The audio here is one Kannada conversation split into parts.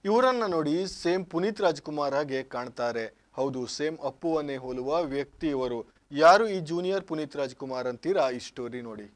ಇವರನ್ನ ನೋಡಿ ಸೇಮ್ ಪುನೀತ್ ರಾಜ್ಕುಮಾರ್ ಹಾಗೆ ಕಾಣ್ತಾರೆ ಹೌದು ಸೇಮ್ ಅಪ್ಪುವನ್ನೇ ಹೋಲುವ ವ್ಯಕ್ತಿ ಇವರು ಯಾರು ಈ ಜೂನಿಯರ್ ಪುನೀತ್ ರಾಜ್ಕುಮಾರ್ ಅಂತೀರಾ ಈ ಸ್ಟೋರಿ ನೋಡಿ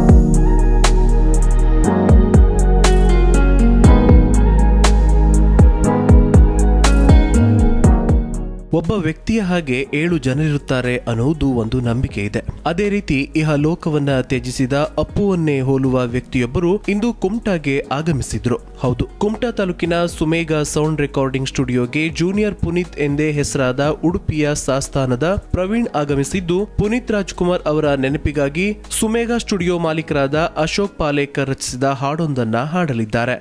ಒಬ್ಬ ವ್ಯಕ್ತಿಯ ಹಾಗೆ ಏಳು ಜನರಿರುತ್ತಾರೆ ಅನ್ನುವುದು ಒಂದು ನಂಬಿಕೆ ಇದೆ ಅದೇ ರೀತಿ ಇಹ ಲೋಕವನ್ನ ತ್ಯಜಿಸಿದ ಅಪ್ಪುವನ್ನೇ ಹೋಲುವ ವ್ಯಕ್ತಿಯೊಬ್ಬರು ಇಂದು ಕುಮ್ಟಾಗೆ ಆಗಮಿಸಿದ್ರು ಹೌದು ಕುಮ್ಟಾ ತಾಲೂಕಿನ ಸುಮೇಗ ಸೌಂಡ್ ರೆಕಾರ್ಡಿಂಗ್ ಸ್ಟುಡಿಯೋಗೆ ಜೂನಿಯರ್ ಪುನೀತ್ ಎಂದೇ ಹೆಸರಾದ ಉಡುಪಿಯ ಸಾಸ್ಥಾನದ ಪ್ರವೀಣ್ ಆಗಮಿಸಿದ್ದು ಪುನೀತ್ ರಾಜ್ಕುಮಾರ್ ಅವರ ನೆನಪಿಗಾಗಿ ಸುಮೇಗ ಸ್ಟುಡಿಯೋ ಮಾಲೀಕರಾದ ಅಶೋಕ್ ಪಾಲೇಕರ್ ರಚಿಸಿದ ಹಾಡೊಂದನ್ನ ಹಾಡಲಿದ್ದಾರೆ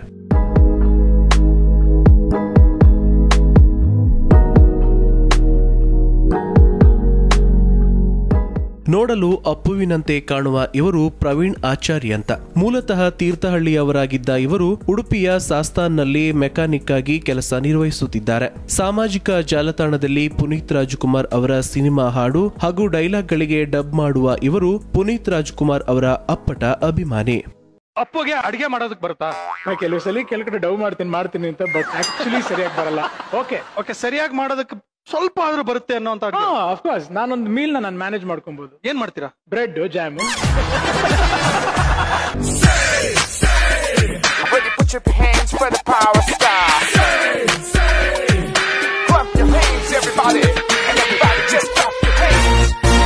ನೋಡಲು ಅಪ್ಪುವಿನಂತೆ ಕಾಣುವ ಇವರು ಪ್ರವೀಣ್ ಆಚಾರ್ಯ ಅಂತ ಮೂಲತಃ ತೀರ್ಥಹಳ್ಳಿಯವರಾಗಿದ್ದ ಇವರು ಉಡುಪಿಯ ಸಾಸ್ತಾನ್ನಲ್ಲಿ ಮೆಕ್ಯಾನಿಕ್ ಆಗಿ ಕೆಲಸ ನಿರ್ವಹಿಸುತ್ತಿದ್ದಾರೆ ಸಾಮಾಜಿಕ ಜಾಲತಾಣದಲ್ಲಿ ಪುನೀತ್ ರಾಜ್ಕುಮಾರ್ ಅವರ ಸಿನಿಮಾ ಹಾಡು ಹಾಗೂ ಡೈಲಾಗ್ಗಳಿಗೆ ಡಬ್ ಮಾಡುವ ಇವರು ಪುನೀತ್ ರಾಜ್ಕುಮಾರ್ ಅವರ ಅಪ್ಪಟ ಅಭಿಮಾನಿ ಅಪ್ಪುಗೆ ಅಡಿಗೆ ಮಾಡೋದಕ್ ಬರುತ್ತಾ ನಾ ಕೆಲವು ಸಲ ಕೆಲ ಕಡೆ ಡವ್ ಮಾಡ್ತೀನಿ ಮಾಡ್ತೀನಿ ಅಂತ ಬಟ್ ಆಕ್ಚುಲಿ ಸರಿಯಾಗಿ ಬರಲ್ಲ ಓಕೆ ಓಕೆ ಸರಿಯಾಗಿ ಮಾಡೋದಕ್ಕೆ ಸ್ವಲ್ಪ ಆದ್ರೂ ಬರುತ್ತೆ ಅನ್ನೋ ಅಂತ ಹಾ ಅಫ್ಕೋರ್ಸ್ ನಾನೊಂದು ಮೀಲ್ ನಾನು ಮ್ಯಾನೇಜ್ ಮಾಡ್ಕೊಬಹುದು ಏನ್ ಮಾಡ್ತೀರಾ bread jam Ready, put your hands for the power star. Clap your hands, everybody. And everybody just clap your hands.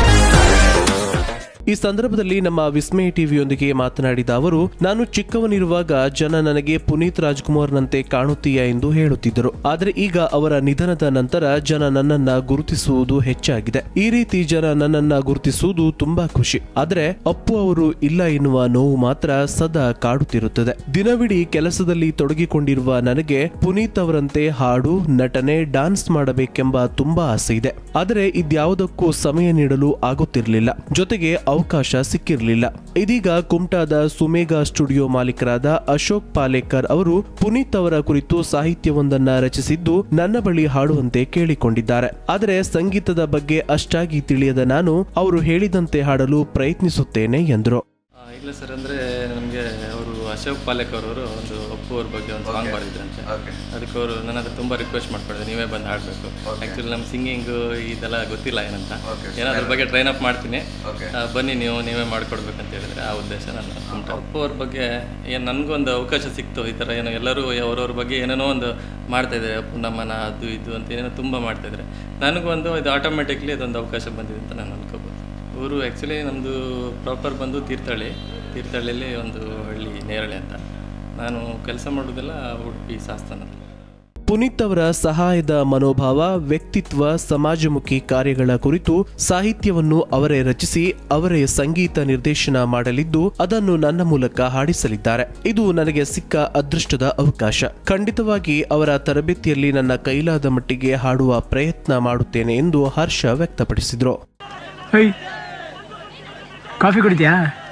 ಈ ಸಂದರ್ಭದಲ್ಲಿ ನಮ್ಮ ವಿಸ್ಮಯ ಟಿವಿಯೊಂದಿಗೆ ಮಾತನಾಡಿದ ಅವರು ನಾನು ಚಿಕ್ಕವನಿರುವಾಗ ಜನ ನನಗೆ ಪುನೀತ್ ರಾಜ್ಕುಮಾರ್ನಂತೆ ಕಾಣುತ್ತೀಯಾ ಎಂದು ಹೇಳುತ್ತಿದ್ದರು ಆದರೆ ಈಗ ಅವರ ನಿಧನದ ನಂತರ ಜನ ನನ್ನನ್ನ ಗುರುತಿಸುವುದು ಹೆಚ್ಚಾಗಿದೆ ಈ ರೀತಿ ಜನ ನನ್ನನ್ನ ಗುರುತಿಸುವುದು ತುಂಬಾ ಖುಷಿ ಆದರೆ ಅಪ್ಪು ಅವರು ಇಲ್ಲ ಎನ್ನುವ ನೋವು ಮಾತ್ರ ಸದಾ ಕಾಡುತ್ತಿರುತ್ತದೆ ದಿನವಿಡೀ ಕೆಲಸದಲ್ಲಿ ತೊಡಗಿಕೊಂಡಿರುವ ನನಗೆ ಪುನೀತ್ ಅವರಂತೆ ಹಾಡು ನಟನೆ ಡಾನ್ಸ್ ಮಾಡಬೇಕೆಂಬ ತುಂಬಾ ಆಸೆ ಇದೆ ಆದರೆ ಇದ್ಯಾವುದಕ್ಕೂ ಸಮಯ ನೀಡಲು ಆಗುತ್ತಿರಲಿಲ್ಲ ಜೊತೆಗೆ ಅವಕಾಶ ಸಿಕ್ಕಿರಲಿಲ್ಲ ಇದೀಗ ಕುಮ್ಟಾದ ಸುಮೇಗ ಸ್ಟುಡಿಯೋ ಮಾಲೀಕರಾದ ಅಶೋಕ್ ಪಾಲೇಕರ್ ಅವರು ಪುನೀತ್ ಅವರ ಕುರಿತು ಸಾಹಿತ್ಯವೊಂದನ್ನ ರಚಿಸಿದ್ದು ನನ್ನ ಬಳಿ ಹಾಡುವಂತೆ ಕೇಳಿಕೊಂಡಿದ್ದಾರೆ ಆದರೆ ಸಂಗೀತದ ಬಗ್ಗೆ ಅಷ್ಟಾಗಿ ತಿಳಿಯದ ನಾನು ಅವರು ಹೇಳಿದಂತೆ ಹಾಡಲು ಪ್ರಯತ್ನಿಸುತ್ತೇನೆ ಎಂದರು ಆ, ಇಲ್ಲ ಸರ್ ಅಂದರೆ ನಮಗೆ ಅವರು ಅಶೋಕ್ ಪಾಲೇಕರ್ ಅವರು ಒಂದು ಅಪ್ಪು ಅವ್ರ ಬಗ್ಗೆ ಒಂದು ಸಾಂಗ್ ಬರೆದಿದ್ರಂತೆ ಅದಕ್ಕೆ ಅವರು ನನ್ನ ಹತ್ರ ತುಂಬ ರಿಕ್ವೆಸ್ಟ್ ಮಾಡ್ಕೊಂಡಿದ್ರು ನೀವೇ ಬಂದು ಹಾಡಬೇಕು ಆ್ಯಕ್ಚುಲಿ ನಮ್ಮ ಸಿಂಗಿಂಗು ಇದೆಲ್ಲ ಗೊತ್ತಿಲ್ಲ ಏನಂತ ಏನೋ ಅದ್ರ ಬಗ್ಗೆ ಟ್ರೈನ್ ಅಪ್ ಮಾಡ್ತೀನಿ ಆ, ಬನ್ನಿ ನೀವು ನೀವೇ ಮಾಡ್ಕೊಡ್ಬೇಕಂತ ಹೇಳಿದ್ರೆ ಆ ಉದ್ದೇಶ ನನ್ನ ಕುಮಟ ಅಪ್ಪು ಅವ್ರ ಬಗ್ಗೆ ಏನು ನನಗೊಂದು ಅವಕಾಶ ಸಿಕ್ತು ಈ ಥರ ಏನೋ ಎಲ್ಲರೂ ಅವ್ರವ್ರ ಬಗ್ಗೆ ಏನೇನೋ ಒಂದು ಮಾಡ್ತಾಯಿದ್ದಾರೆ ಅಪ್ಪು ನಮ್ಮನ ಅದು ಇದು ಅಂತ ಏನೇನೋ ತುಂಬ ಮಾಡ್ತಾಯಿದ್ದಾರೆ ನನಗೊಂದು ಇದು ಆಟೋಮೆಟಿಕ್ಲಿ ಅದೊಂದು ಅವಕಾಶ ಬಂದಿದೆ ಅಂತ ನಾನು ಅನ್ಕೋಬೋದು ಊರು ಆ್ಯಕ್ಚುಲಿ ನಮ್ಮದು ಪ್ರಾಪರ್ ಬಂದು ತೀರ್ಥಹಳ್ಳಿ ತೀರ್ಥಹಳ್ಳಿಯಲ್ಲಿ ಒಂದು ಹಳ್ಳಿ ನೇರಳೆ ಅಂತ ನಾನು ಕೆಲಸ ಮಾಡೋದೆಲ್ಲ ಉಡುಪಿ ಸಾಸ್ತಾನದಲ್ಲಿ ಪುನೀತ್ ಅವರ ಸಹಾಯದ ಮನೋಭಾವ ವ್ಯಕ್ತಿತ್ವ ಸಮಾಜಮುಖಿ ಕಾರ್ಯಗಳ ಕುರಿತು ಸಾಹಿತ್ಯವನ್ನು ಅವರೇ ರಚಿಸಿ ಅವರೇ ಸಂಗೀತ ನಿರ್ದೇಶನ ಮಾಡಲಿದ್ದು ಅದನ್ನು ನನ್ನ ಮೂಲಕ ಹಾಡಿಸಲಿದ್ದಾರೆ ಇದು ನನಗೆ ಸಿಕ್ಕ ಅದೃಷ್ಟದ ಅವಕಾಶ ಖಂಡಿತವಾಗಿ ಅವರ ತರಬೇತಿಯಲ್ಲಿ ನನ್ನ ಕೈಲಾದ ಮಟ್ಟಿಗೆ ಹಾಡುವ ಪ್ರಯತ್ನ ಮಾಡುತ್ತೇನೆ ಎಂದು ಹರ್ಷ ವ್ಯಕ್ತಪಡಿಸಿದರು ಹೈ ಕಾಫಿ ಕುಡಿದ್ಯಾ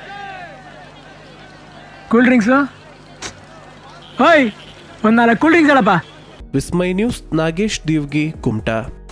ಕೂಲ್ ಡ್ರಿಂಕ್ಸು ಹೋಯ್ ಒಂದು ನಾಲ್ಕು ಕೂಲ್ ಡ್ರಿಂಕ್ಸ್ ಹೇಳಪ್ಪ ವಿಸ್ಮೈ ನ್ಯೂಸ್ ನಾಗೇಶ್ ದಿವ್ಗಿ ಕುಮಟಾ